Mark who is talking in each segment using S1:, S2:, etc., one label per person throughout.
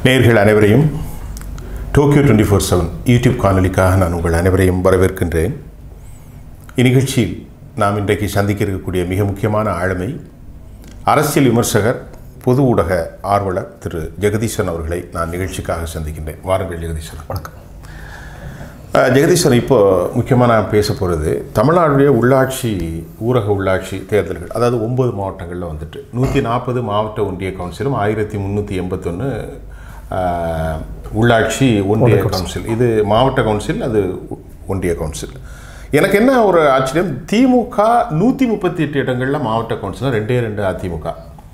S1: நேர்கள் அனைவரையும் Tokyo twenty four seven YouTube காணொலிக்காக நான் உங்கள் அனைவரையும் வரவேற்கின்றேன் இந்நிகழ்ச்சியில் நாம் இன்றைக்கு சந்திக்க இருக்கக்கூடிய மிக முக்கியமான ஆளுமை அரசியல் விமர்சகர் பொது ஊடக ஆர்வலர் திரு ஜெகதீசன் அவர்களை நான் நிகழ்ச்சிக்காக சந்திக்கின்றேன் வாருங்கள் ஜெகதீசன் வணக்கம் அஹ், ஜெகதீசன் இப்போ முக்கியமாக நான் பேச போகிறது தமிழ்நாடுடைய உள்ளாட்சி ஊரக உள்ளாட்சி தேர்தல்கள் அதாவது ஒன்பது மாவட்டங்களில் வந்துட்டு நூற்றி நாற்பது மாவட்ட ஒன்றிய கவுன்சிலும் ஆயிரத்தி முந்நூற்றி எண்பத்தொன்று உள்ளாட்சி ஒன்றிய கவுன்சில் இது மாவட்ட கவுன்சில் அது ஒ- ஒன்றிய கவுன்சில் எனக்கு என்ன ஒரு ஆச்சரியம் திமுக நூற்றி முப்பத்தி எட்டு இடங்களில் மாவட்ட கவுன்சிலர் ரெண்டே ரெண்டு அதிமுக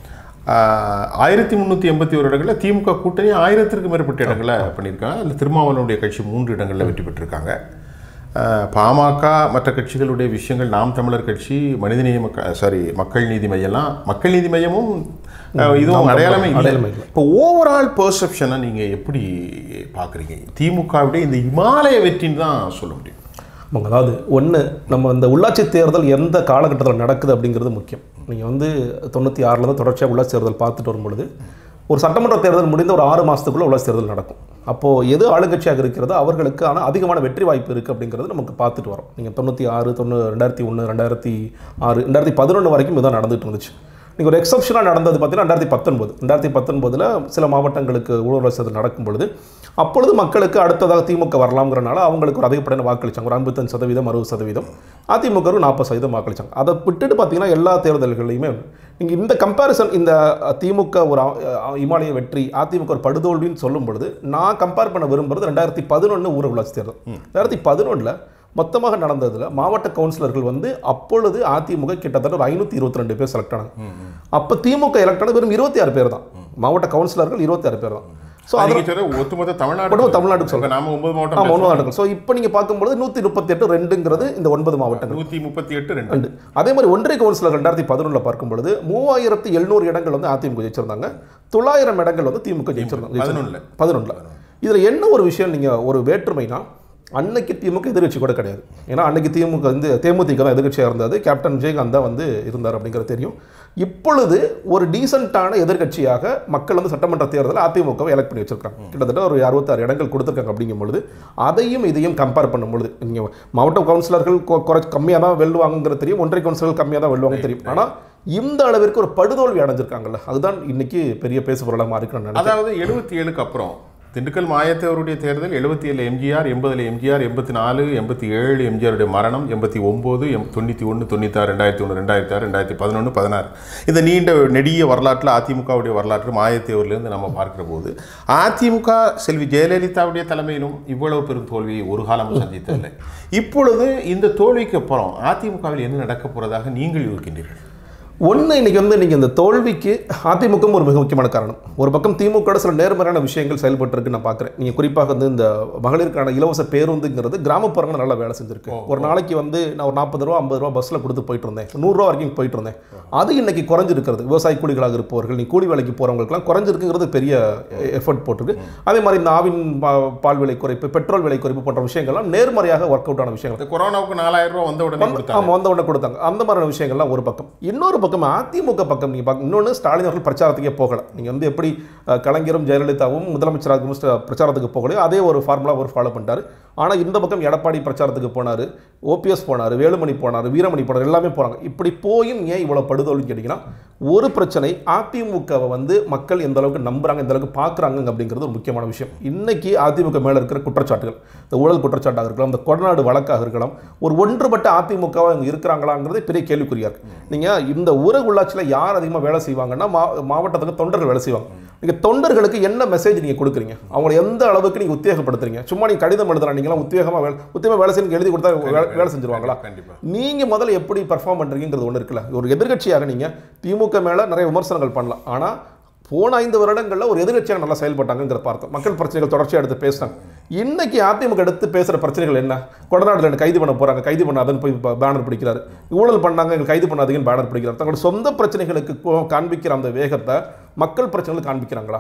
S1: ஆயிரத்தி முந்நூற்றி எண்பத்தி ஒரு இடங்களில் திமுக கூட்டணி ஆயிரத்திற்கும் மேற்பட்ட இடங்களை பண்ணியிருக்காங்க அதில் திருமாவளவனுடைய கட்சி மூன்று இடங்களில் வெற்றி பெற்றிருக்காங்க ஆஹ், பாமக மற்ற கட்சிகளுடைய விஷயங்கள் நாம் தமிழர் கட்சி மனிதநேய மக்கள் சாரி மக்கள் நீதி மையம்லாம் மக்கள் நீதி மையமும் ஆஹ், இதுவும் அடையாளமே இல்லை
S2: அடையாளமே இல்லை.
S1: இப்போ ஓவரால் பெர்செப்ஷனை நீங்கள் எப்படி பார்க்குறீங்க திமுகவுடைய இந்த இமாலய வெற்றின்னு தான் சொல்ல முடியும்
S2: ஆமாங்க அதாவது ஒன்று நம்ம இந்த உள்ளாட்சி தேர்தல் எந்த காலகட்டத்தில் நடக்குது அப்படிங்கிறது முக்கியம் நீங்கள் வந்து தொண்ணூற்றி ஆறுலேருந்து தொடர்ச்சியாக உள்ளாட்சி தேர்தல் பார்த்துட்டு வரும்பொழுது ஒரு சட்டமன்ற தேர்தல் முடிந்த ஒரு ஆறு மாதத்துக்குள்ளே உள்ளாட்சி தேர்தல் நடக்கும் அப்போது எது ஆளுங்கட்சியாக இருக்கிறதோ அவர்களுக்கு ஆனால் அதிகமான வெற்றி வாய்ப்பு இருக்குது அப்படிங்கிறது நமக்கு பார்த்துட்டு வரோம் நீங்கள் தொண்ணூற்றி ஆறு தொண்ணூ ரெண்டாயிரத்தி ஒன்று ரெண்டாயிரத்தி ஆறு ரெண்டாயிரத்தி பதினொன்று வரைக்கும் இதுதான் நடந்துட்டு இருந்துச்சு நீங்கள் ஒரு எக்ஸப்ஷனாக நடந்தது பார்த்தீங்கன்னா ரெண்டாயிரத்தி பத்தொன்பது ரெண்டாயிரத்தி பத்தொன்பதில் சில மாவட்டங்களுக்கு ஊழல் தேர்தல் நடக்கும் பொழுது அப்பொழுது மக்களுக்கு அடுத்ததாக திமுக வரலாம்ங்கிறனால அவங்களுக்கு ஒரு அதிகப்படியான வாக்களிச்சாங்க ஒரு ஐம்பத்தஞ்சு சதவீதம் அறுபது சதவீதம் அதிமுக ஒரு நாற்பது சதவீதம் வாக்களிச்சாங்க அதை விட்டுட்டு பார்த்தீங்கன்னா எல்லா தேர்தல்களையுமே நீங்கள் இந்த கம்பேரிசன் இந்த அஹ், திமுக ஒரு அஹ், இமாலய வெற்றி அதிமுக ஒரு படுதோல்வின்னு சொல்லும் பொழுது நான் கம்பேர் பண்ண விரும்புறது ரெண்டாயிரத்தி பதினொன்று ஊர உள்ளாட்சி தேர்தல் ரெண்டாயிரத்தி பதினொன்றில் மொத்தமாக நடந்ததில் மாவட்ட கவுன்சிலர்கள் வந்து அப்பொழுது அதிமுக கிட்டத்தட்ட ஒரு ஐநூற்றி இருபத்தி ரெண்டு பேர் செலக்ட் ஆனாங்க அப்போ திமுக எலக்ட் ஆனது வெறும் இருபத்தி ஆறு பேர் தான் மாவட்ட கவுன்சிலர்கள் இருபத்தி ஆறு பேர் தான் ஸோ அது
S1: நீங்க சொல்ற ஒட்டுமொத்த தமிழ்நாடு
S2: ஒட்டுமொத்த தமிழ்நாட்டுக்கு
S1: இப்ப நாம ஒன்பது
S2: ஆமாம்
S1: மாவட்டம்
S2: ஒன்பது மாவட்டங்கள் ஸோ இப்போ நீங்கள் பார்க்கும்பொழுது நூற்றி முப்பத்தி எட்டு ரெண்டுங்கிறது இந்த ஒன்பது மாவட்டங்கள்
S1: நூற்றி முப்பத்தி எட்டு ரெண்டு
S2: ரெண்டு அதே மாதிரி ஒன்றிய கவுன்சிலர் ரெண்டாயிரத்தி பதினொன்றில் பார்க்கும் பொழுது மூவாயிரத்தி எழுநூறு இடங்கள் வந்து அதிமுக ஜெயிச்சிருந்தாங்க தொள்ளாயிரம் இடங்கள் வந்து திமுக ஜெயிச்சிருந்தாங்க
S1: பதினொன்னுல.
S2: பதினொன்றில் இதில் என்ன ஒரு விஷயம் நீங்கள் ஒரு வேற்றுமைனா அன்னைக்கு திமுக எதிர்கட்சி கூட கிடையாது ஏன்னா அன்னைக்கு திமுக வந்து தேமுதிக தான் எதிர்கட்சியாக இருந்தது கேப்டன் விஜயகாந்த் தான் வந்து இருந்தார் அப்படிங்கிறது தெரியும் இப்பொழுது ஒரு டீசெண்டான எதிர்கட்சியாக மக்கள் வந்து சட்டமன்ற தேர்தலில் அதிமுகவை எலக்ட் பண்ணி வச்சிருக்காங்க கிட்டத்தட்ட ஒரு அறுபத்தாறு இடங்கள் கொடுத்துருக்காங்க அப்படிங்கும் பொழுது அதையும் இதையும் கம்பேர் பண்ணும் பொழுது நீங்கள் மாவட்ட கவுன்சிலர்கள் கொ- குறை கம்மியாக தான் வெல்லுவாங்கிறது தெரியும் ஒன்றிய கவுன்சிலர்கள் கம்மியாக தான் வெல்லுவாங்க தெரியும் ஆனால் இந்த அளவிற்கு ஒரு படுதோல்வி அடைஞ்சிருக்காங்கல்ல அதுதான் இன்னைக்கு பெரிய பேசு பொருளாக இருக்கு நான் நினைக்கிறேன்
S1: அதாவது எழுபத்தி ஏழுக்கு அப்புறம் திண்டுக்கல் மாயத்தேவருடைய தேர்தல் எழுபத்தி ஏழு எம்ஜிஆர் எண்பதுல எம்ஜிஆர் எண்பத்தி நாலு எண்பத்தி ஏழு எம்ஜிஆருடைய மரணம் எண்பத்தி ஒம்பது எம் தொண்ணூற்றி ஒன்று தொண்ணூத்தாறு ரெண்டாயிரத்தி ஒன்று ரெண்டாயிரத்தி ஆறு ரெண்டாயிரத்தி பதினொன்று பதினாறு இந்த நீண்ட நெடிய வரலாற்றில் அதிமுகவுடைய வரலாற்று மாயத்தேவர்லேருந்து நம்ம பார்க்கிற போது அதிமுக செல்வி ஜெயலலிதாவுடைய தலைமையிலும் இவ்வளவு பெரும் தோல்வியை ஒரு காலமும் சந்தித்ததில்லை இப்பொழுது இந்த தோல்விக்கு அப்புறம் அதிமுகவில் என்ன நடக்கப் போறதாக நீங்கள் யோசிக்கின்றீர்கள்
S2: ஒன்று இன்னைக்கு வந்து நீங்கள் இந்த தோல்விக்கு அதிமுகவும் ஒரு மிக முக்கியமான காரணம் ஒரு பக்கம் திமுக சில நேர்மறையான விஷயங்கள் செயல்பட்டுருக்கு நான் பார்க்குறேன் நீங்கள் குறிப்பாக வந்து இந்த மகளிருக்கான இலவச பேருந்துங்கிறது கிராமப்புறங்கள் நல்லா வேலை செஞ்சிருக்கு ஒரு நாளைக்கு வந்து நான் ஒரு நாற்பது ரூபா ஐம்பது ரூபா பஸ்ஸில் கொடுத்து போயிட்டு இருந்தேன் நூறுரூவா வரைக்கும் போயிட்டு இருந்தேன் அது இன்னைக்கு குறைஞ்சிருக்கிறது விவசாய கூலிகளாக இருப்பவர்கள் நீ கூலி வேலைக்கு போகிறவங்களுக்குலாம் குறைஞ்சிருக்குங்கிறது பெரிய எஃபர்ட் போட்டிருக்கு அதே மாதிரி இந்த ஆவின் பா- பால் விலை குறைப்பு பெட்ரோல் விலை குறைப்பு போன்ற விஷயங்கள்லாம் நேர்மறையாக ஒர்க் அவுட் ஆன விஷயங்கள்
S1: இந்த கொரோனாவுக்கு நாலாயிரம் ரூபாய் வந்த உடனே கொடுத்தாங்க
S2: ஆமாம் வந்த உடனே கொடுத்தாங்க அந்த மாதிரியான விஷயங்கள்லாம் ஒரு பக்கம் இன்னொரு பக்கம் அதிமுக பக்கம் நீங்கள் பார்க்க இன்னொன்று ஸ்டாலின் அவர்கள் பிரச்சாரத்துக்கே போகல நீங்கள் வந்து எப்படி அஹ், கலைஞரும் ஜெயலலிதாவும் முதலமைச்சராக மிஸ்டர் பிரச்சாரத்துக்கு போகலையோ அதே ஒரு ஃபார்முலா அவர் ஃபாலோ பண்ணிட்டாரு ஆனால் இந்த பக்கம் எடப்பாடி பிரச்சாரத்துக்கு போனார் ஓபிஎஸ் போனார் வேலுமணி போனார் வீரமணி போனார் எல்லாமே போனாங்க இப்படி போயும் ஏன் இவ்வளோ படுதோல்வின்னு கேட்டிங்கன்னா ஒரு பிரச்சனை அதிமுகவை வந்து மக்கள் எந்த அளவுக்கு நம்புறாங்க எந்த அளவுக்கு பார்க்குறாங்க அப்படிங்கிறது ஒரு முக்கியமான விஷயம் இன்னைக்கு அதிமுக மேலே இருக்கிற குற்றச்சாட்டுகள் இந்த ஊழல் குற்றச்சாட்டாக இருக்கலாம் இந்த கொடநாடு வழக்காக இருக்கலாம் ஒரு ஒன்றுபட்ட அதிமுக அவங்க இருக்கிறாங்களாங்கிறது பெரிய கேள்விக்குறியா இருக்கு நீங்கள் இந்த ஊரக உள்ளாட்சியில் யார் அதிகமாக வேலை செய்வாங்கன்னா மா மாவட்டத்துக்கு தொண்டர்கள் வேலை செய்வாங்க நீங்கள் தொண்டர்களுக்கு என்ன மெசேஜ் நீங்கள் கொடுக்குறீங்க அவங்களை எந்த அளவுக்கு நீங்கள் உத்வேகப்படுத்துறீங்க சும்மா நீங்கள் கடிதம் எழுதுறா நீங்களாம் உத்வேகமாக வேலை உத்தியமாக வேலை செய்யணும் எழுதி கொடுத்தா வேலை- வேலை செஞ்சுருவாங்களா
S1: கண்டிப்பா
S2: நீங்க முதல்ல எப்படி பெர்ஃபார்ம் பண்றீங்கிறது ஒன்று இருக்குல்ல ஒரு எதிர்க்கட்சியாக நீங்க திமுக மேல நிறைய விமர்சனங்கள் பண்ணலாம் ஆனா போன ஐந்து வருடங்கள்ல ஒரு எதிர்க்கட்சியாக நல்லா செயல்பட்டாங்கிற பார்த்தோம் மக்கள் பிரச்சனைகள் தொடர்ச்சியாக எடுத்து பேசினாங்க இன்னைக்கு அதிமுக எடுத்து பேசுற பிரச்சனைகள் என்ன கொடநாடுல என்ன கைது பண்ண போறாங்க கைது பண்ணாதன்னு போய் பேனர் பிடிக்கிறாரு ஊழல் பண்ணாங்க எங்க கைது பண்ணாதீங்கன்னு பேனர் பிடிக்கிறார் தங்களோட சொந்த பிரச்சனைகளுக்கு கோ- காண்பிக்கிற அந்த வேகத்தை மக்கள் பிரச்சனைகளுக்கு காண்பிக்கிறாங்களா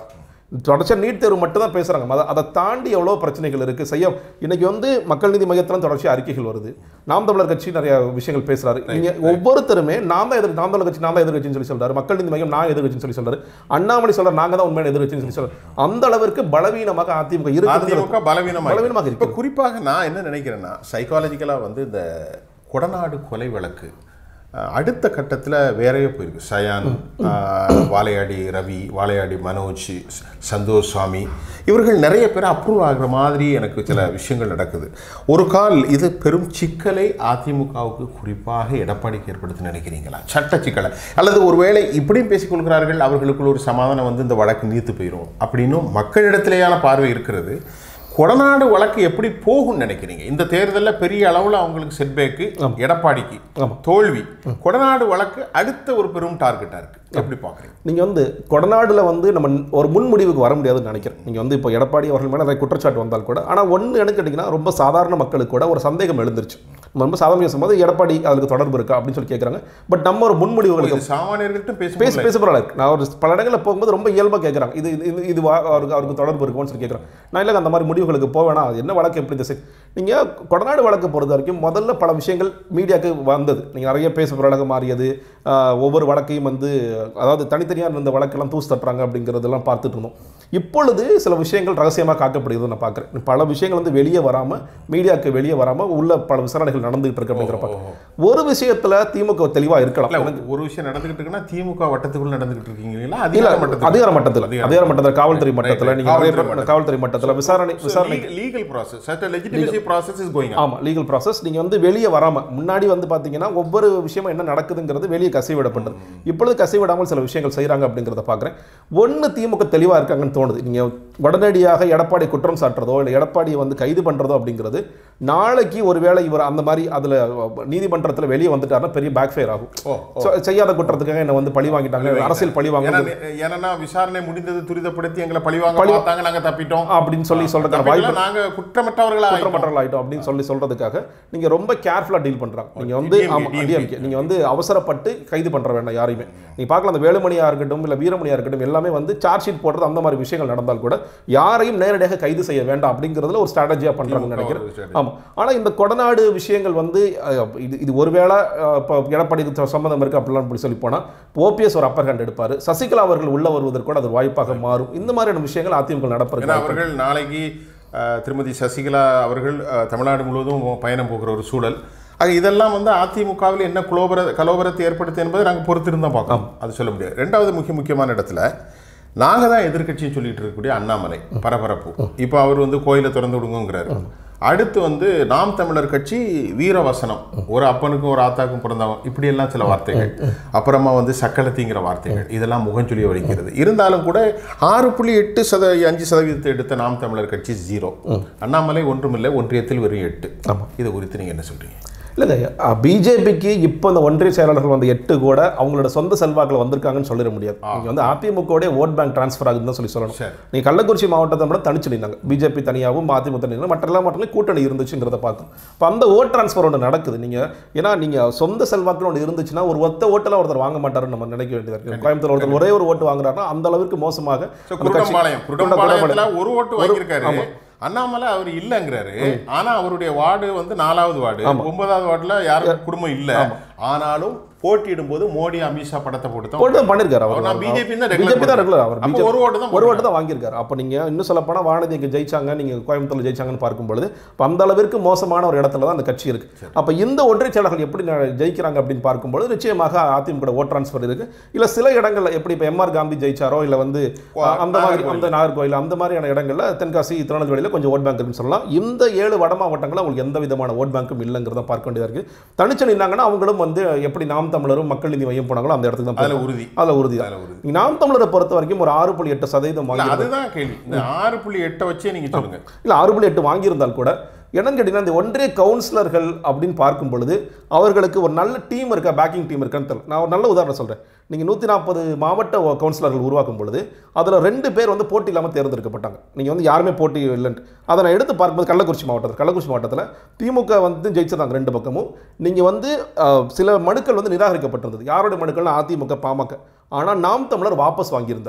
S2: தொடர்ச்சியாக நீட் தேர்வு மட்டும் தான் பேசுகிறாங்க அதை அதை தாண்டி எவ்வளோ பிரச்சனைகள் இருக்குது செய்ய இன்னைக்கு வந்து மக்கள் நீதி மையத்திலும் தொடர்ச்சியாக அறிக்கைகள் வருது நாம் தமிழர் கட்சி நிறைய விஷயங்கள் பேசுறாரு நீங்க ஒவ்வொருத்தருமே நான் தான் எதிர் நாம் தமிழர் கட்சி நான் தான் எதிர்கட்சின்னு சொல்லி சொல்றாரு மக்கள் நீதி மையம் நான் எதிர்கட்சின்னு சொல்லி சொல்றாரு அண்ணாமலை சொல்ற நாங்க தான் உண்மையான எதிர்கட்சின்னு சொல்லி சொல்றாரு அந்த அளவிற்கு பலவீனமாக அதிமுக இருக்கு
S1: அதிமுக பலவீனமாக
S2: பலவீனமாக
S1: இருக்கு இப்போ குறிப்பாக நான் என்ன நினைக்கிறேன்னா சைக்காலஜிக்கலாக வந்து இந்த கொடநாடு கொலை வழக்கு அஹ், அடுத்த கட்டத்தில் வேறையே போயிருக்கு சயான் அஹ், வாழையாடி ரவி வாழையாடி மனோஜ் ச- சந்தோஷ் சுவாமி இவர்கள் நிறைய பேர் அப்ரூவ் ஆகுற மாதிரி எனக்கு சில விஷயங்கள் நடக்குது ஒரு கால் இது பெரும் சிக்கலை அதிமுகவுக்கு குறிப்பாக எடப்பாடிக்கு ஏற்படுத்தி நினைக்கிறீங்களா சட்ட சிக்கலை அல்லது ஒருவேளை இப்படியும் பேசிக்கொள்கிறார்கள் அவர்களுக்குள்ள ஒரு சமாதானம் வந்து இந்த வழக்கு நீத்து போயிடும் அப்படின்னும் மக்களிடத்திலேயான பார்வை இருக்கிறது கொடநாடு வழக்கு எப்படி போகும்னு நினைக்கிறீங்க இந்த தேர்தலில் பெரிய அளவில் அவங்களுக்கு செட்பேக்கு எடப்பாடிக்கு தோல்வி கொடநாடு வழக்கு அடுத்த ஒரு பெரும் டார்கெட்டாக இருக்கு எப்படி பார்க்குறீங்க
S2: நீங்க வந்து கொடநாடுல வந்து நம்ம ஒரு முன்முடிவுக்கு வர முடியாதுன்னு நினைக்கிறேன் நீங்க வந்து இப்போ எடப்பாடி அவர்கள் மேலே நிறைய குற்றச்சாட்டு வந்தால் கூட ஆனா ஒண்ணு எனக்கு கேட்டிங்கன்னா ரொம்ப சாதாரண மக்களுக்கு கூட ஒரு சந்தேகம் எழுந்துருச்சு நம்ம ரொம்ப சாதாரண பேசும்போது எடப்பாடி அதுக்கு தொடர்பு இருக்கா அப்படின்னு சொல்லி கேட்குறாங்க பட் நம்ம ஒரு முன்முடிவுகளுக்கு
S1: இது சாமானியர்கள்ட்ட
S2: பேச
S1: பேச
S2: பேச பரவாயில்ல இருக்கு நான் ஒரு பல இடங்களில் போகும்போது ரொம்ப இயல்பாக கேட்குறாங்க இது இது- இது இது வா- அவருக்கு அவருக்கு தொடர்பு இருக்கும்னு சொல்லி கேட்குறேன் நான் இல்லை அந்த மாதிரி முடிவுகளுக்கு போக வேணாம் அது என்ன வழக்கு எப்படி இந்த நீங்கள் கொடநாடு வழக்கு பொறுத்த வரைக்கும் முதல்ல பல விஷயங்கள் மீடியாவுக்கு வந்தது நீங்கள் நிறைய பேச பொருளாக மாறியது ஆஹ், ஒவ்வொரு வழக்கையும் வந்து அதாவது தனித்தனியாக இருந்த வழக்கெல்லாம் தூசு தட்டுறாங்க அப்படிங்கிறதெல்லாம் பார்த்துட்டு இருந்தோம் இப்பொழுது சில விஷயங்கள் ரகசியமாக காக்கப்படுகிறது நான் பார்க்குறேன் பல விஷயங்கள் வந்து வெளியே வராமல் மீடியாவுக்கு வெளியே வராமல் உள்ள பல விசாரணைகள் நடந்துகிட்டு இருக்கு அப்படிங்கிற பார்க்குறேன் ஒரு விஷயத்தில் திமுக தெளிவாக இருக்கலாம்
S1: இல்ல ஒரு விஷயம் நடந்துகிட்டு இருக்குன்னா திமுக வட்டத்துக்குள்ள நடந்துகிட்டு இருக்கீங்களா
S2: இல்ல
S1: அதிகார மட்டத்தில்
S2: அதிகார மட்டத்தில்
S1: அதிகார
S2: அதிகார மட்டத்தில் காவல்துறை மட்டத்தில் நீங்க நிறைய
S1: காவல்துறை
S2: பேர் காவல்துறை மட்டத்தில் விசாரணை விசாரணை
S1: லீகல் ப்ராசஸ் சட்ட லெஜிட்டிமசி ப்ராசஸ் இஸ் கோயிங்
S2: ஆமா லீகல் ப்ராசஸ் நீங்க வந்து வெளியே வராம முன்னாடி வந்து பாத்தீங்கன்னா ஒவ்வொரு விஷயமும் என்ன நடக்குதுங்கிறது வெளியே கசிவிடப்பட்டது இப்பொழுது கசிவிடாமல் சில விஷயங்கள் செய்றாங்க அப்படிங்கிறத பார்க்குறேன் ஒண்ணு திமுக தெளிவா இருக்காங்கன்னு தோணுது நீங்க உடனடியாக எடப்பாடி குற்றம் சாட்டுறதோ இல்லை எடப்பாடியை வந்து கைது பண்றதோ அப்படிங்கிறது நாளைக்கு ஒருவேளை இவர் அந்த மாதிரி அதுல நீதிமன்றத்துல வெளியே வந்துட்டாருன்னா பெரிய பேக் ஃபயர் ஆகும்
S1: ஓ
S2: So, செய்யாத குற்றத்துக்காக என்ன வந்து பழி வாங்கிட்டாங்க அரசியல் பழி வாங்க
S1: ஏன்னா ஏன்னா விசாரணை முடிந்தது துரிதப்படுத்தி எங்களை பழிவாங்க பார்த்தாங்க நாங்க தப்பிட்டோம்
S2: அப்படின்னு சொல்லி சொல்றதுக்கான வாய்ப்பு
S1: தப்பிக்கல, நாங்க குற்றமற்றவர்களா ஆயிட்டோம்.
S2: குற்றமற்றவர்கள் ஆயிட்டோம் அப்படின்னு சொல்லி சொல்றதுக்காக நீங்க ரொம்ப கேர்ஃபுல்லா டீல் பண்றாங்க நீங்க வந்து
S1: DMK,
S2: ஆமா DMK. நீங்க வந்து அவசரப்பட்டு கைது பண்ற வேண்டாம் யாரையுமே நீங்க பார்க்கலாம் அந்த வேலுமணியா இருக்கட்டும் இல்ல வீரமணியா இருக்கட்டும் எல்லாமே வந்து சார்ஜ் ஷீட் போடுறது அந்த மாதிரி விஷயங்கள் நடந்தால் கூட யாரையும் நேரடியாக கைது செய்ய வேண்டாம் அப்படிங்கிறதுல ஒரு ஸ்ட்ராட்டஜியா பண்றாங்கன்னு நினைக்கிறேன்
S1: ஒரு strategy.
S2: ஆமா ஆனா இந்த கொடநாடு விஷயங்கள் வந்து அஹ், இது இது ஒருவேளை அஹ், இப்போ எடப்பாடிக்கு சம்மந்தம் இருக்கு அப்படிலாம் அப்படி சொல்லி போனா ஓபிஎஸ் ஒரு அப்பர் ஹேண்ட் எடுப்பாரு சசிகலா அவர்கள் உள்ள வருவதற்கு கூட அது வாய்ப்பாக மாறும் இந்த மாதிரியான விஷயங்கள் அதிமுக
S1: ஏன்னா
S2: நடப்பது
S1: அவர்கள் நாளைக்கு அஹ், திருமதி சசிகலா அவர்கள் அஹ், தமிழ்நாடு முழுவதும் பயணம் போகிற ஒரு சூழல் ஆக இதெல்லாம் வந்து அதிமுகவில் என்ன குலோபர கலோபரத்தை ஏற்படுத்து என்பதை நாங்கள் பொறுத்திருந்து தான் பார்க்கணும் அது சொல்ல முடியாது ரெண்டாவது முக்கிய முக்கியமான இடத்துல நாங்கள் தான் எதிர்க்கட்சின்னு சொல்லிட்டு இருக்கக்கூடிய அண்ணாமலை பரபரப்பு இப்போ அவர் வந்து கோயிலை திறந்து விடுங்கிறாரு அடுத்து வந்து நாம் தமிழர் கட்சி வீரவசனம் ஒரு அப்பனுக்கும் ஒரு ஆத்தாக்கும் பிறந்தவன் இப்படியெல்லாம் சில வார்த்தைகள் அப்புறமா வந்து சக்கலத்திங்கிற வார்த்தைகள் இதெல்லாம் முகஞ்சொலிய வலிக்கிறது இருந்தாலும் கூட ஆறு புள்ளி எட்டு சத அஞ்சு சதவீதத்தை எடுத்த நாம் தமிழர் கட்சி ஜீரோ அண்ணாமலை ஒன்றுமில்லை ஒன்றியத்தில் வெறும் எட்டு இது குறித்து நீங்க என்ன சொல்றீங்க
S2: இல்லைங்க பிஜேபிக்கு இப்போ இந்த ஒன்றிய செயலாளர்கள் வந்த எட்டு கூட அவங்களோட சொந்த செல்வாக்கில் வந்திருக்காங்கன்னு சொல்லிட முடியாது நீங்க வந்து அதிமுகவுடைய ஓட் பேங்க் ட்ரான்ஸ்ஃபர் ஆகுதுன்னு தான் சொல்லி சொல்லணும்
S1: சரி.
S2: நீங்க கள்ளக்குறிச்சி மாவட்டத்தை மட்டும் தனிச்சு நின்னாங்க பிஜேபி தனியாகவும் அதிமுக தனியாக மற்ற எல்லா மாவட்டங்களும் கூட்டணி இருந்துச்சுங்கிறத பார்க்கும் இப்போ அந்த ஓட் ட்ரான்ஸ்ஃபர் ஒன்று நடக்குது நீங்க ஏன்னா நீங்க சொந்த செல்வாக்கில் ஒன்று இருந்துச்சுன்னா ஒரு ஒத்த ஓட்டெல்லாம் ஒருத்தர் வாங்க மாட்டாருன்னு நம்ம நினைக்க வேண்டியதா இருக்கு கோயம்புத்தூர் ஒருத்தர் ஒரே ஒரு ஓட்டு வாங்குறாருன்னா அந்த அளவுக்கு மோசமாக
S1: So,
S2: அந்த கட்சி-
S1: குருடம்பாளையம் குருடம்பாளையத்துல ஒரு ஓட்டு வாங்கியிருக்காரு அண்ணாமலை அவர் இல்லைங்கிறாரு ஆனா அவருடைய வார்டு வந்து நாலாவது வார்டு ஒன்பதாவது வார்டுல யாரும் குடும்பம் இல்ல ஆனாலும் போட்டியிடும் போது மோடி அமித்ஷா படத்தை போட்டு தான்
S2: போட்டு தான் பண்ணிருக்காரு
S1: அவர்
S2: அவர்
S1: நான் BJP தான் regular
S2: பிஜேபி தான் ரெகுலர் அவர்
S1: அப்போ
S2: BJP
S1: ஒரு ஓட்டு தான்
S2: ஒரு ஓட்டு தான் வாங்கியிருக்காரு அப்போ நீங்க இன்னும் சொல்ல போனால் வானதி இங்கே ஜெயிச்சாங்க நீங்க கோயம்புத்தூர்ல ஜெயிச்சாங்கன்னு பார்க்கும்பொழுது அப்போ அந்த அளவிற்கு மோசமான ஒரு இடத்துல தான் அந்த கட்சி இருக்கு அப்போ இந்த ஒன்றிய செயலாளர்கள் எப்படி ந- ஜெயிக்கிறாங்க அப்படின்னு பார்க்கும்பொழுது நிச்சயமாக அதிமுக ஓட் ட்ரான்ஸ்ஃபர் இருக்கு இல்ல சில இடங்கள்ல எப்படி இப்போ எம்ஆர் காந்தி ஜெயிச்சாரோ இல்ல வந்து
S1: கோ-
S2: அந்த மாதிரி
S1: நாகர்கோவில்.
S2: அந்த நாகர்கோயில் அந்த மாதிரியான இடங்கள்ல தென்காசி திருநெல்வேலியில் கொஞ்சம் ஓட் பேங்க் இருக்குன்னு சொல்லலாம் இந்த ஏழு வட மாவட்டங்களில் அவங்களுக்கு எந்த விதமான ஓட் பேங்க்கும் இல்லைங்கிறத பார்க்க வேண்டியதா இருக்கு தனிச்சு நின்னாங்கன்னா அவங்களும் வந்து எப்படி நாம் தமிழரும் மக்கள் நீதி மையம் போனாங்களோ அந்த இடத்துக்கு தான்
S1: அதுல
S2: போவாங்க.
S1: உறுதி
S2: அதுல உறுதி தான்
S1: அதுல உறுதி
S2: நீங்க நாம் தமிழரை பொறுத்த வரைக்கும் ஒரு ஆறு புள்ளி எட்டு சதவீதம்
S1: இல்ல,
S2: வாங்கி
S1: அதுதான் கேள்வி இந்த ஆறு புள்ளி எட்டை வச்சே நீங்க சொல்லுங்க
S2: இல்ல ஆறு புள்ளி எட்டு வாங்கியிருந்தால் கூட என்னன்னு கேட்டீங்கன்னா இந்த ஒன்றிய கவுன்சிலர்கள் அப்படின்னு பார்க்கும் பொழுது அவர்களுக்கு ஒரு நல்ல டீம் இருக்கா பேக்கிங் டீம் இருக்கான்னு தெரியல நான் ஒரு நல்ல உதாரணம் சொல்றேன் நீங்க நூற்றி நாற்பது மாவட்ட கவுன்சிலர்கள் உருவாக்கும் பொழுது அதுல ரெண்டு பேர் வந்து போட்டி இல்லாமல் தேர்ந்தெடுக்கப்பட்டாங்க நீங்க வந்து யாருமே போட்டி இல்லைன்ட்டு அதை நான் எடுத்து பார்க்கும்போது கள்ளக்குறிச்சி மாவட்டத்தில் கள்ளக்குறிச்சி மாவட்டத்தில் திமுக வந்து ஜெயிச்சிருந்தாங்க ரெண்டு பக்கமும் நீங்க வந்து அஹ், சில மனுக்கள் வந்து நிராகரிக்கப்பட்டிருந்தது யாருடைய மனுக்கள்னா அதிமுக பாமக ஆனா நாம் தமிழர் வாபஸ் வாங்கியிருந்தார்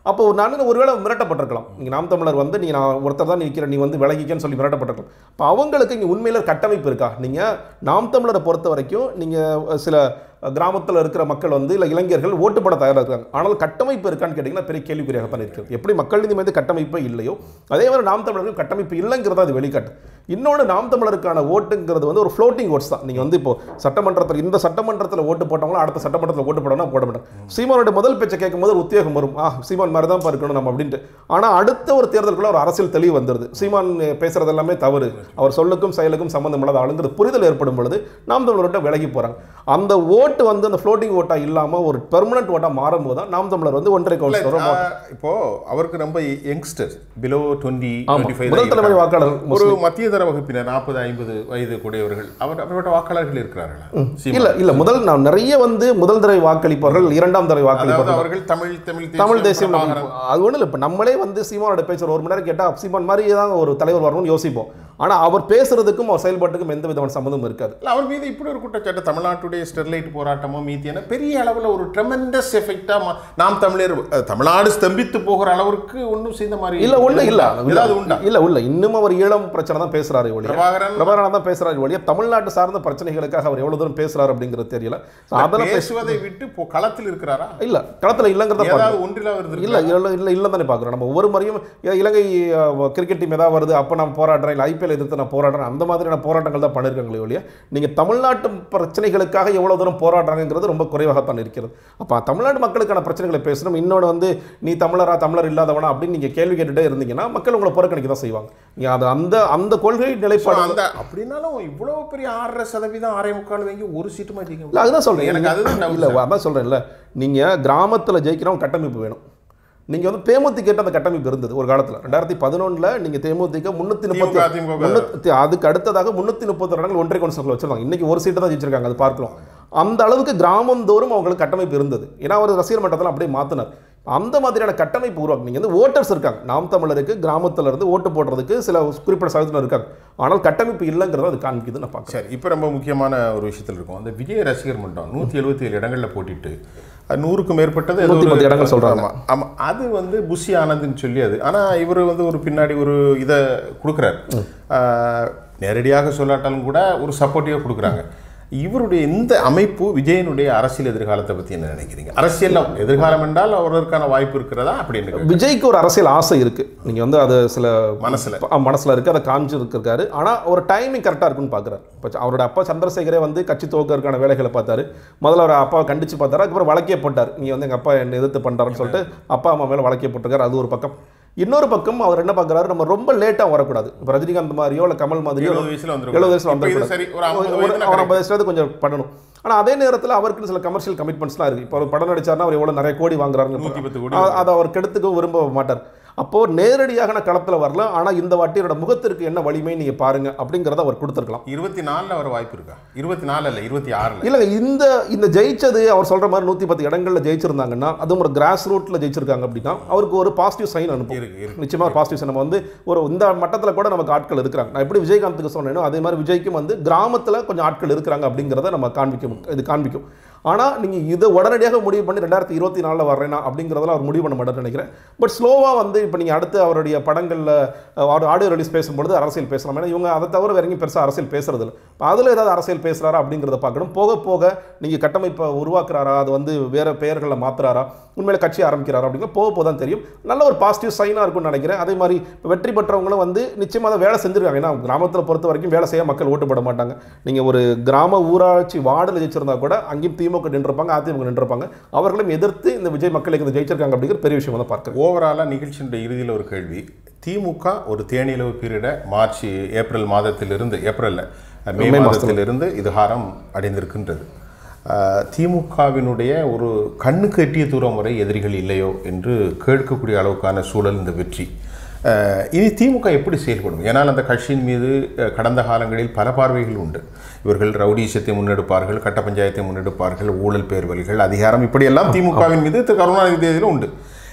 S2: அப்போ நான் ஒருவேளை மிரட்டப்பட்டிருக்கலாம் நீங்கள் நாம் தமிழர் வந்து நீ நான் ஒருத்தர் தான் நிற்கிற நீ வந்து விலகிக்கன்னு சொல்லி மிரட்டப்பட்டிருக்கலாம் இப்போ அவங்களுக்கு இங்கே உண்மையில கட்டமைப்பு இருக்கா நீங்கள் நாம் தமிழரை பொறுத்த வரைக்கும் நீங்கள் சில கிராமத்தில் இருக்கிற மக்கள் வந்து இல்லை இளைஞர்கள் ஓட்டு போட தயாராக இருக்காங்க ஆனால் கட்டமைப்பு இருக்கான்னு கேட்டிங்கன்னா பெரிய கேள்விக்குறியாக தான் இருக்கிறது எப்படி மக்கள் நீதி மீது கட்டமைப்பே இல்லையோ அதே மாதிரி நாம் தமிழருக்கு கட்டமைப்பு இல்லைங்கிறத அது வெளிக்காட்டு இன்னொன்று நாம் தமிழருக்கான ஓட்டுங்கிறது வந்து ஒரு ஃப்ளோட்டிங் ஓட்ஸ் தான் நீங்கள் வந்து இப்போ சட்டமன்றத்தில் இந்த சட்டமன்றத்தில் ஓட்டு போட்டவங்களும் அடுத்த சட்டமன்றத்தில் ஓட்டு போடணும் போட மாட்டாங்க சீமானுடைய முதல் பேச்சை கேட்கும்போது ஒரு உத்வேகம் வரும் ஆ சீமான் மாதிரி தான் இருக்கணும் நம்ம அப்படின்ட்டு ஆனால் அடுத்த ஒரு தேர்தலுக்குள்ள ஒரு அரசியல் தெளிவு வந்துருது சீமான் பேசுறது எல்லாமே தவறு அவர் சொல்லுக்கும் செயலுக்கும் சம்மந்தம் இல்லாத ஆளுங்கிறது புரிதல் ஏற்படும் பொழுது நாம் தமிழர்கிட்ட விலகி போகிறாங்க அந்த ஓட்டு வந்து அந்த ஃப்ளோட்டிங் ஓட்டா இல்லாமல் ஒரு பெர்மனன்ட் ஓட்டா மாறும்போது தான் நாம் தமிழர் வந்து ஒன்றரை கவுன்சில் வரும்
S1: ஆஹ், இப்போ அவருக்கு ரொம்ப யங்ஸ்டர் பிலோ டுவெண்ட்டி
S2: ஆமா.
S1: டுவெண்ட்டி
S2: முதல் தலைமுறை வாக்காளர்
S1: ஒரு மத்திய தர வகுப்பினர் நாற்பது ஐம்பது வயது கூடியவர்கள் அவர் அப்படிப்பட்ட வாக்காளர்கள் இருக்கிறார்களா சீமான்.
S2: இல்ல இல்ல முதல் நான் நிறைய வந்து முதல் தடவை வாக்களிப்பவர்கள் இரண்டாம் தடவை
S1: அதாவது
S2: வாக்களிப்பவர்கள்
S1: அவர்கள் தமிழ் தமிழ்
S2: தமிழ் தேசியம்
S1: பிரபாகரன்.
S2: நம்ம- அது ஒன்றும் இல்லை இப்போ நம்மளே வந்து சீமானோட பேசுகிற ஒரு மணி நேரம் கேட்டால் சீமான் மாதிரி தான் ஒரு தலைவர் வரணும்னு யோசிப்போம் ஆனால் அவர் பேசுறதுக்கும் அவர் செயல்பாட்டுக்கும் எந்த விதமான சம்மந்தமும் இருக்காது
S1: இல்ல, அவர் மீது இப்படி ஒரு குற்றச்சாட்டு தமிழ்நாட்டுடைய ஸ்டெர்லைட் போராட்டமோ மீத்தியான பெரிய அளவில் ஒரு ட்ரெமெண்டஸ் எஃபெக்டா நாம் தமிழர் அஹ், தமிழ்நாடு ஸ்தம்பித்து போகிற அளவிற்கு ஒன்றும் செய்த மாதிரி
S2: இல்ல ஒண்ணு இல்ல
S1: ஏதாவது உண்டா
S2: இல்ல இல்ல இன்னும் அவர் ஈழம் பிரச்சனை தான் பேசுறாரு ஒழிய
S1: பிரபாகரன்
S2: பிரபாகரன் தான் பேசுறாரு ஒழிய தமிழ்நாட்டு சார்ந்த பிரச்சனைகளுக்காக அவர் எவ்வளவு தூரம் பேசுறாரு அப்படிங்கிறது தெரியல So அதெல்லாம் பேச
S1: பேசுவதை விட்டு இப்போ களத்தில் இருக்கிறாரா
S2: இல்ல களத்துல இல்லங்கிறத பாருங்க
S1: ஏதாவது ஒன்றில் வருது
S2: இல்ல இல்ல இல்ல இல்ல தானே பார்க்குறோம் நம்ம ஒவ்வொரு முறையும் இ- இலங்கை அஹ், கிரிக்கெட் டீம் ஏதாவது வருது அப்போ நான் போராடுறேன் இல்லை ஐபிஎல் எதிர்த்து நான் போராடுறேன் அந்த மாதிரியான போராட்டங்கள் தான் பண்ணியிருக்காங்களே ஒழிய நீங்க தமிழ்நாட்டு பிரச்சனைகளுக்காக எவ்வளவு தூரம் போராடுறாங்கிறது ரொம்ப குறைவாகத்தான் இருக்கிறது அப்போ தமிழ்நாடு மக்களுக்கான பிரச்சனைகளை பேசணும் இன்னொன்று வந்து நீ தமிழரா தமிழர் இல்லாதவனா அப்படின்னு நீங்க கேள்வி கேட்டுட்டே இருந்தீங்கன்னா மக்கள் உங்களை புறக்கணிக்க தான் செய்வாங்க நீங்க அது அந்த அந்த கொள்கை
S1: So,
S2: நிலைப்பாடு
S1: அந்த அப்படின்னாலும் இவ்வளவு பெரிய ஆறரை சதவீதம் ஆறே முக்கால் வாங்கி ஒரு சீட்டு மாட்டீங்க
S2: இல்ல அதுதான் சொல்றேன்
S1: எனக்கு அதுதான் doubt,
S2: இல்ல அதான் சொல்றேன்ல நீங்க கிராமத்துல ஜெயிக்கிறவங்க கட்டமைப்பு வேணும் நீங்க வந்து தேமுதிக அந்த கட்டமைப்பு இருந்தது ஒரு காலத்துல ரெண்டாயிரத்தி பதினொன்னுல நீங்க தேமுதிக முன்னூத்தி முப்பத்தி
S1: திமுக, அதிமுக.
S2: முன்னூத்தி அதுக்கு அடுத்ததாக முன்னூத்தி முப்பத்தி இடங்கள் ஒன்றை கொண்டு வச்சிருந்தாங்க இன்னைக்கு ஒரு சீட்டு தான் ஜெயிச்சிருக்காங்க அது பார்க்கலாம் அந்த அளவுக்கு கிராமந்தோறும் அவங்களுக்கு கட்டமைப்பு இருந்தது ஏன்னா அவர் ரசிகர் மட்டத்தில் அப்படியே மாத்தினார் அந்த மாதிரியான கட்டமைப்பு உருவாக்கு நீங்க வந்து ஓட்டர்ஸ் இருக்காங்க நாம் தமிழருக்கு கிராமத்துல இருந்து ஓட்டு போடுறதுக்கு சில குறிப்பிட்ட சதவீதம் இருக்காங்க ஆனால் கட்டமைப்பு இல்லைங்கிறத அது காண்பிக்குது நான் பார்க்குறேன்
S1: சரி இப்போ ரொம்ப முக்கியமான ஒரு விஷயத்தில் இருக்கும் அந்த விஜய் ரசிகர் மன்றம் நூற்றி எழுபத்தி ஏழு இடங்களில் போட்டிட்டு அது நூறுக்கும் மேற்பட்டது ஏதோ
S2: நூத்தி
S1: ஒரு-
S2: பத்து இடங்கள் சொல்றாங்க.
S1: ஆமா. ஆமா அது வந்து புஷி ஆனந்த்னு சொல்லி அது ஆனால் இவர் வந்து ஒரு பின்னாடி ஒரு இதை கொடுக்குறாரு ஆஹ், நேரடியாக சொல்லாட்டாலும் கூட ஒரு சப்போர்ட்டிவாக கொடுக்குறாங்க இவருடைய இந்த அமைப்பு விஜயனுடைய அரசியல் எதிர்காலத்தை பற்றி என்ன நினைக்கிறீங்க அரசியல் எதிர்காலம் என்றால் அவருக்கான வாய்ப்பு இருக்கிறதா அப்படின்னு
S2: விஜய்க்கு ஒரு அரசியல் ஆசை இருக்கு நீங்க வந்து அது சில
S1: மனசுல.
S2: ஆ, மனசுல இருக்கு அதை காமிச்சிருக்காரு ஆனா ஒரு டைமிங் கரெக்டா இருக்குன்னு பாக்குறாரு இப்போ அவரோட அப்பா சந்திரசேகரே வந்து கட்சி துவக்கறதுக்கான வேலைகளை பார்த்தாரு முதல்ல அவர் அப்பாவை கண்டிச்சு பார்த்தாரு அதுக்கப்புறம் வழக்கே போட்டார் நீங்க வந்து எங்க அப்பா என்ன எதிர்த்து பண்றாருன்னு சொல்லிட்டு அப்பா அம்மா மேல வழக்கே போட்டிருக்காரு அது ஒரு பக்கம் இன்னொரு பக்கம் அவர் என்ன பார்க்கறாரு நம்ம ரொம்ப லேட்டா வரக்கூடாது இப்போ ரஜினிகாந்த் மாதிரியோ இல்ல கமல் மாதிரியோ
S1: எழுபது வயசுல வந்துரும்
S2: எழுபது வயசுல
S1: இப்போ இது
S2: வந்துடக்கூடாது.
S1: சரி ஒரு ஐம்பது
S2: ஒரு
S1: வயதுல
S2: ஒரு ஐம்பது வயசுல கொஞ்சம் பண்ணணும் ஆனா அதே நேரத்துல அவருக்கு சில கமர்ஷியல் கமிட்மெண்ட்ஸ்லாம் இருக்கு இப்போ ஒரு படம் நடிச்சாருன்னா அவர் எவ்வளவு நிறைய கோடி வாங்குறாருன்னு
S1: நூற்றி பத்து கோடி
S2: அ- அதை அவர் கெடுத்துக்க விரும்ப மாட்டார் அப்போ நேரடியாக நான் களத்துல வரல ஆனா இந்த வாட்டி என்னோட முகத்திற்கு என்ன வலிமை நீங்க பாருங்க அப்படிங்கறத அவர் கொடுத்துருக்கலாம்
S1: இருபத்தி நாலில் வர வாய்ப்பு இருக்கா இருபத்தி நாலு இல்லை இருபத்தி ஆறில்
S2: இல்ல இந்த இந்த ஜெயிச்சது அவர் சொல்ற மாதிரி நூத்தி பத்து இடங்கள்ல ஜெயிச்சிருந்தாங்கன்னா அதுவும் ஒரு கிராஸ் ரூட்ல ஜெயிச்சிருக்காங்க அப்படின்னா அவருக்கு ஒரு பாசிட்டிவ் சைன் அனுப்பும்
S1: இருக்கு இருக்கு
S2: நிச்சயமா ஒரு பாசிட்டிவ் நம்ம வந்து ஒரு இந்த மட்டத்தில் கூட நமக்கு ஆட்கள் இருக்கிறாங்க நான் எப்படி விஜயகாந்துக்கு சொன்னேனோ அதே மாதிரி விஜய்க்கும் வந்து கிராமத்தில் கொஞ்சம் ஆட்கள் இருக்கிறாங்க அப்படிங்கிறத நம்ம காண்பிக்கும் இது காண்பிக்கும் ஆனால் நீங்கள் இதை உடனடியாக முடிவு பண்ணி ரெண்டாயிரத்தி இருபத்தி நாலில் வர்றேனா அப்படிங்கிறதெல்லாம் அவர் முடிவு பண்ண மாட்டார்னு நினைக்கிறேன் பட் ஸ்லோவாக வந்து இப்போ நீங்கள் அடுத்து அவருடைய படங்களில் ஆடியோ ரிலீஸ் பேசும்பொழுது அரசியல் பேசலாம் ஏன்னா இவங்க அதை தவிர வேற எங்கேயும் பெருசாக அரசியல் பேசுறது இல்லை அதில் ஏதாவது அரசியல் பேசுகிறாரா அப்படிங்கிறத பார்க்கணும் போக போக நீங்கள் கட்டமைப்பை உருவாக்குறாரா அது வந்து வேறு பெயர்களில் மாத்துறாரா உண்மையில கட்சி ஆரம்பிக்கிறாரா அப்படிங்கிற போக போக தான் தெரியும் நல்ல ஒரு பாசிட்டிவ் சைனாக இருக்கும்னு நினைக்கிறேன் அதே மாதிரி இப்ப வெற்றி பெற்றவங்களும் வந்து நிச்சயமாக அதை வேலை செஞ்சிருக்காங்க ஏன்னா கிராமத்தில் பொறுத்த வரைக்கும் வேலை செய்ய மக்கள் ஓட்டு போட மாட்டாங்க நீங்கள் ஒரு கிராம ஊராட்சி வார்டில் ஜெயிச்சிருந்தா கூட அங்கேயும் திமுக நின்றுப்பாங்க அதிமுக நின்றுப்பாங்க அவர்களும் எதிர்த்து இந்த விஜய் மக்களுக்கு இந்த ஜெயிச்சிருக்காங்க அப்படிங்கிற பெரிய விஷயம் தான் பார்க்குறேன்
S1: ஓவராலாக நிகழ்ச்சியினுடைய இறுதியில் ஒரு கேள்வி திமுக ஒரு தேனிலவு பீரியடை மார்ச் ஏப்ரல் மாதத்திலிருந்து ஏப்ரலில் மே
S2: மே
S1: மாதத்திலிருந்து இதுகாரம் அடைந்திருக்கின்றது அஹ், திமுகவினுடைய ஒரு கண்ணுக்கு எட்டிய தூரம் வரை எதிரிகள் இல்லையோ என்று கேட்கக்கூடிய அளவுக்கான சூழல் இந்த வெற்றி அஹ், இனி திமுக எப்படி செயல்படும் ஏன்னால் அந்த கட்சியின் மீது அஹ், கடந்த காலங்களில் பல பார்வைகள் உண்டு இவர்கள் ரவுடீசத்தை முன்னெடுப்பார்கள் கட்ட பஞ்சாயத்தை முன்னெடுப்பார்கள் ஊழல் பேர்வழிகள் அதிகாரம் இப்படியெல்லாம் திமுகவின் மீது திரு கருணாநிதி தேதியிலும் உண்டு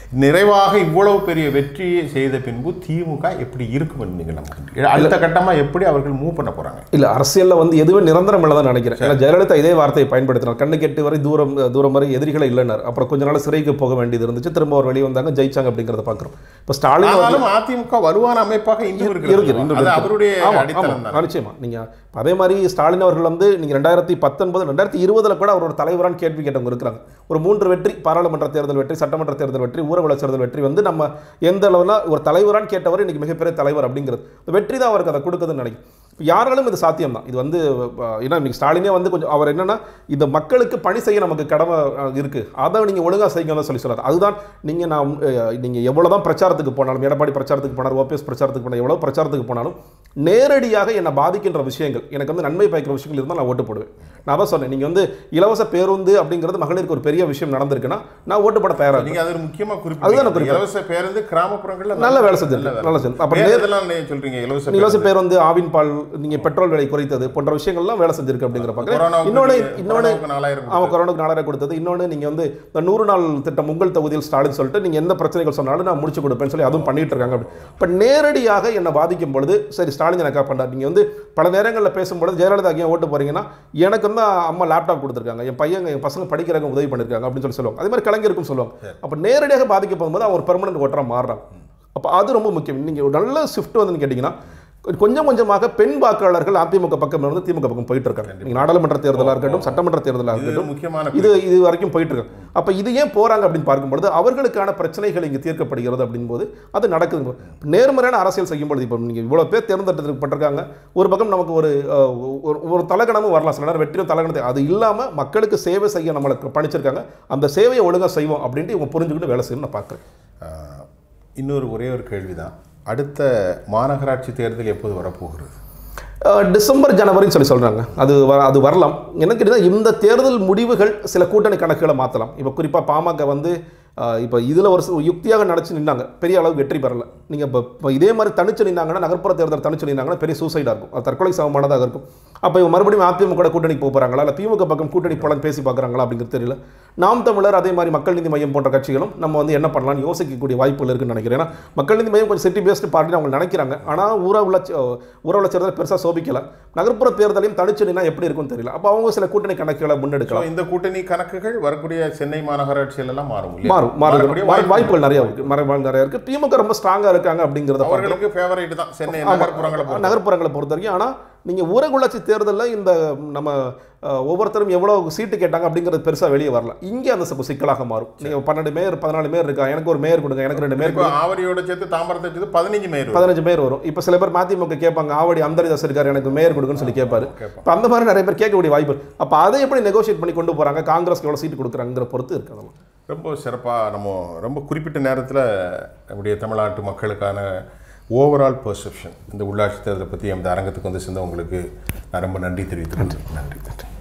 S1: நிறைவாக இவ்வளவு பெரிய வெற்றியை செய்த பின்பு திமுக எப்படி இருக்கும் என்று நீங்கள் நம்புகிறீர்கள் அடுத்த கட்டமா எப்படி அவர்கள் மூவ் பண்ண போறாங்க
S2: இல்ல அரசியல்ல வந்து எதுவுமே நிரந்தரம் இல்லை தான் நினைக்கிறேன் ஏன்னா ஜெயலலிதா இதே வார்த்தையை பயன்படுத்தினார் கண்ணு கெட்டு வரை தூரம் தூரம் வரை எதிரிகளை இல்லைனார் அப்புறம் கொஞ்ச நாள் சிறைக்கு போக வேண்டியது இருந்துச்சு திரும்ப அவர் வெளியே வந்தாங்க ஜெயிச்சாங்க அப்படிங்கிறத பார்க்குறோம் இப்போ ஸ்டாலின் அவர்கள்
S1: ஆனாலும் அதிமுக வலுவான அமைப்பாக இன்னும்
S2: இருக்கு,
S1: இருக்கிறது
S2: இன்னும்
S1: அது
S2: இருக்கு.
S1: அவருடைய
S2: ஆமா,
S1: அடித்தளம்
S2: ஆமா, நிச்சயமா நீங்க அதே மாதிரி ஸ்டாலின் அவர்கள் வந்து நீங்க ரெண்டாயிரத்தி பத்தொன்பது ரெண்டாயிரத்தி இருபதுல கூட அவர் ஒரு தலைவரான கேள்வி கேட்டவங்க இருக்கிறாங்க ஒரு மூன்று வெற்றி பாராளுமன்ற தேர்தல் வெற்றி சட்டமன்ற தேர்தல் வெற்றி ஊரக தேர்தல் வெற்றி வந்து நம்ம எந்த அளவுனா ஒரு தலைவரான்னு கேட்டவர் இன்னைக்கு மிகப்பெரிய தலைவர் அப்படிங்கிறது இந்த வெற்றி தான் அவருக்கு அதை கொடுக்குதுன்னு நினைக்கிறேன் யாராலும் இது சாத்தியம் தான் இது வந்து அஹ், ஏன்னா இன்னைக்கு ஸ்டாலினே வந்து கொஞ்சம் அவர் என்னன்னா இந்த மக்களுக்கு பணி செய்ய நமக்கு கடமை அஹ், இருக்கு அதை நீங்க ஒழுங்கா செய்யணும் சொல்லி சொல்லாது அதுதான் நீங்க நான் அஹ், நீங்க எவ்வளவுதான் பிரச்சாரத்துக்கு போனாலும் எடப்பாடி பிரச்சாரத்துக்கு போனார் ஓபிஎஸ் பிரச்சாரத்துக்கு போனாலும் எவ்வளவு பிரச்சாரத்துக்கு போனாலும் நேரடியாக என்னை பாதிக்கின்ற விஷயங்கள் எனக்கு வந்து நன்மை பயக்கிற விஷயங்கள் இருந்தால் நான் ஓட்டு போடுவேன் நான் தான் சொன்னேன் நீங்க வந்து இலவச பேருந்து அப்படிங்கிறது மகளிருக்கு ஒரு பெரிய விஷயம் நடந்திருக்குன்னா நான் ஓட்டு போட தயாரா இருக்கேன்
S1: நீங்க அது ஒரு முக்கியமா
S2: அதுதான் நான்
S1: குறிப்பிட்டீங்க
S2: குறிப்பிட்டேன்.
S1: இலவச பேருந்து கிராமப்புறங்கள்ல
S2: நல்ல வேலை செஞ்சிருக்கு நல்ல செஞ்சு அப்புறம்
S1: வேற
S2: நேர்
S1: இதெல்லாம் நீங்க சொல்றீங்க இலவச
S2: இலவச
S1: பேருந்து.
S2: பேர் வந்து ஆவின் பால் நீங்க பெட்ரோல் விலை குறைத்தது போன்ற விஷயங்கள்லாம் வேலை செஞ்சிருக்கு அப்படிங்கிற பார்க்குறேன்
S1: கொரோனாவுக்கு
S2: இன்னொன்று
S1: நீங்க-
S2: இன்னொன்று
S1: கொரோனாவுக்கு நாலாயிரம்
S2: ஆமா கொரோனாக்கு நாலாயிரம் கொடுத்தது இன்னொன்று நீங்க வந்து இந்த நூறு நாள் திட்டம் உங்கள் தொகுதியில் ஸ்டாலின் சொல்லிட்டு நீங்க எந்த பிரச்சனைகள் சொன்னாலும் நான் முடிச்சு கொடுப்பேன்னு சொல்லி அதுவும் பண்ணிட்டு இருக்காங்க அப்படி இப்போ நேரடியாக என்னை பாதிக்கும் பொழுது சரி ஸ்டாலின் எனக்கா பண்ணார் நீங்க வந்து பல நேரங்களில் பேசும்பொழுது ஜெயலலிதா ஏன் ஓட்டு போறீங்கன்னா எனக்கு வந்து அம்மா லேப்டாப் கொடுத்துருக்காங்க என் பையன் என் பசங்க படிக்கிறவங்க உதவி பண்ணிருக்காங்க அப்படின்னு சொல்லி சொல்லுவாங்க அதே மாதிரி கலைஞருக்கும் சொல்லுவாங்க அப்போ நேரடியாக பாதிக்க போகும்போது அவன் ஒரு பெர்மனன்ட் ஓட்டரா மாறுறாங்க அப்போ அது ரொம்ப முக்கியம் நீங்க ஒரு நல்ல ஷிஃப்ட் வந்து கேட்டிங்கன்னா கொஞ்சம் கொஞ்சமாக பெண் வாக்காளர்கள் அதிமுக பக்கம் இருந்து திமுக பக்கம் போயிட்டு இருக்காங்க நீங்க நாடாளுமன்ற தேர்தலாக இருக்கட்டும் சட்டமன்ற தேர்தலாக
S1: இது
S2: இருக்கட்டும்
S1: முக்கியமான
S2: இது இது வரைக்கும் போயிட்டு இருக்கு அப்ப இது ஏன் போறாங்க அப்படின்னு பார்க்கும்பொழுது அவர்களுக்கான பிரச்சனைகள் இங்கு தீர்க்கப்படுகிறது அப்படின்போது அது நடக்குது நேர்மறையான அரசியல் செய்யும் பொழுது இப்போ நீங்க இவ்வளவு பேர் தேர்ந்தெடுக்கப்பட்டிருக்காங்க ஒரு பக்கம் நமக்கு ஒரு அஹ், ஒரு- ஒரு தலகணமும் வரலாம் சில நேரம் வெற்றியும் தலகணத்தை அது இல்லாம மக்களுக்கு சேவை செய்ய நம்மளுக்கு பணிச்சிருக்காங்க அந்த சேவையை ஒழுங்கா செய்வோம் அப்படின்ட்டு இவங்க புரிஞ்சுக்கிட்டு வேலை செய்யணும் நான் பார்க்குறேன்
S1: ஆஹ், இன்னொரு ஒரே ஒரு கேள்விதான் அடுத்த மாநகராட்சி தேர்தல் எப்போது வரப்போகிறது
S2: அஹ், டிசம்பர் ஜனவரின்னு சொல்லி சொல்கிறாங்க அது வ- அது வரலாம் எனக்கு கேட்டீங்கன்னா இந்த தேர்தல் முடிவுகள் சில கூட்டணி கணக்குகளை மாற்றலாம் இப்போ குறிப்பாக பாமக வந்து இப்போ இதில் ஒரு சு- யுக்தியாக நினச்சி நின்னாங்க பெரிய அளவுக்கு வெற்றி பெறல நீங்கள் இப்போ இப்போ இதே மாதிரி தனிச்சு நின்னாங்கன்னா நகர்ப்புற தேர்தல் தனிச்சு நின்னாங்கன்னா பெரிய சூசைடாக இருக்கும் அது தற்கொலை சமமானதாக இருக்கும் அப்போ இவங்க மறுபடியும் அதிமுக கூட கூட்டணிக்கு போக போகிறாங்களா இல்லை திமுக பக்கம் கூட்டணி போலன்னு பேசி பார்க்குறாங்களா அப்படிங்கிறது தெரியல நாம் தமிழர் அதே மாதிரி மக்கள் நீதி மையம் போன்ற கட்சிகளும் நம்ம வந்து என்ன பண்ணலாம்னு யோசிக்கக்கூடிய வாய்ப்புகள் இருக்குன்னு நினைக்கிறேன் ஏன்னா மக்கள் நீதி மையம் கொஞ்சம் சிட்டி பேஸ்டு பார்ட்டி அவங்க நினைக்கிறாங்க ஆனால் ஊரா உள்ள ஊரா உள்ள தேர்தல் பெருசாக சோபிக்கல நகர்ப்புற தேர்தலையும் தனிச்சு நின்னா எப்படி இருக்கும்னு தெரியல அப்போ அவங்க சில கூட்டணி கணக்குகளை
S1: So,
S2: முன்னெடுக்கலாம்
S1: இந்த கூட்டணி கணக்குகள் வரக்கூடிய சென்னை மாநகராட்சியில எல்லாம் மாறும் இல்லையா?
S2: மாறும் மாறும்
S1: மாறக்கூடிய
S2: மாறும்
S1: வாய்ப்பு
S2: வாய்ப்புகள் நிறைய இருக்கு மறைவாள் நிறைய இருக்கு திமுக ரொம்ப ஸ்ட்ராங்கா இருக்காங்க அப்படிங்கிறத பார்க்கிறோம்.
S1: அவர்களுக்கு ஃபேவரைட் தான் சென்னை
S2: ஆமா.
S1: நகர்ப்புறங்களை பொறுத்த
S2: நகர்ப்புறங்களை பொறுத்த வரைக்கும் ஆனால் நீங்கள் ஊரகுள்ளாட்சி தேர்தலில் இந்த நம்ம அஹ், ஒவ்வொருத்தரும் எவ்வளோ சீட்டு கேட்டாங்க அப்படிங்கிறது பெருசாக வெளியே வரல இங்கே அந்த சிக்க- சிக்கலாக மாறும் நீங்கள் பன்னெண்டு மேயர் பதினாலு மேயர் இருக்கா எனக்கு ஒரு மேயர் கொடுங்க எனக்கு ரெண்டு மேயர்
S1: இப்போ ஆவடியோட சேர்த்து தாம்பரத்தை சேர்த்து பதினஞ்சு மேயர் வரும்.
S2: பதினஞ்சு பேர் வரும் இப்போ சில பேர் மதிமுக கேட்பாங்க ஆவடி அந்தரிதாஸ் இருக்காரு எனக்கு மேயர் கொடுக்குன்னு சொல்லி கேட்பாரு
S1: கேட்பான்.
S2: இப்போ அந்த மாதிரி நிறைய பேர் கேட்கக்கூடிய வாய்ப்பு இருக்கு. அப்போ அதை எப்படி நெகோஷியேட் பண்ணி கொண்டு போகிறாங்க காங்கிரஸ்க்கு எவ்வளோ சீட்டு கொடுக்குறாங்கிற பொறுத்து இருக்கு அதெல்லாம்
S1: ரொம்ப சிறப்பாக நம்ம ரொம்ப குறிப்பிட்ட நேரத்தில் நம்முடைய தமிழ்நாட்டு மக்களுக்கான ஓவரால் பெர்செப்ஷன் இந்த உள்ளாட்சி தேர்தலை பற்றி அந்த அரங்கத்துக்கு வந்து சேர்ந்த உங்களுக்கு நான் ரொம்ப நன்றி தெரிவித்துக்கிறேன் நன்றி நன்றி